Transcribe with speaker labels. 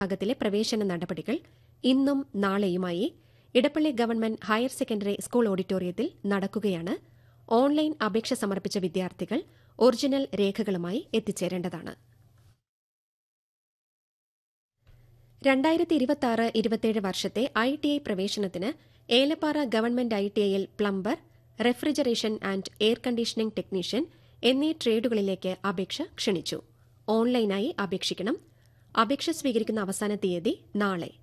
Speaker 1: വിഭാഗത്തിലെ പ്രവേശന നടപടികൾ ഇന്നും നാളെയുമായി Edappally government higher secondary school ഓഡിറ്റോറിയത്തിൽ നടക്കുകയാണ് ഓൺലൈൻ അപേക്ഷ സമർപ്പിച്ച വിദ്യാർത്ഥികൾ ഒറിജിനൽ രേഖകളുമായി എത്തിച്ചേരേണ്ടതാണ് രണ്ടായിരത്തി ഇരുപത്തിയാറ് ഇരുപത്തിയേഴ് വർഷത്തെ ഐ ടി ഐ പ്രവേശനത്തിന് ഏലപ്പാറ ഗവൺമെന്റ് ഐ ടി ഐയിൽ plumber refrigeration and air conditioning technician എന്നീ ട്രേഡുകളിലേക്ക് അപേക്ഷ ക്ഷണിച്ചു ഓൺലൈനായി അപേക്ഷിക്കണം അപേക്ഷ സ്വീകരിക്കുന്ന അവസാന തീയതി നാളെ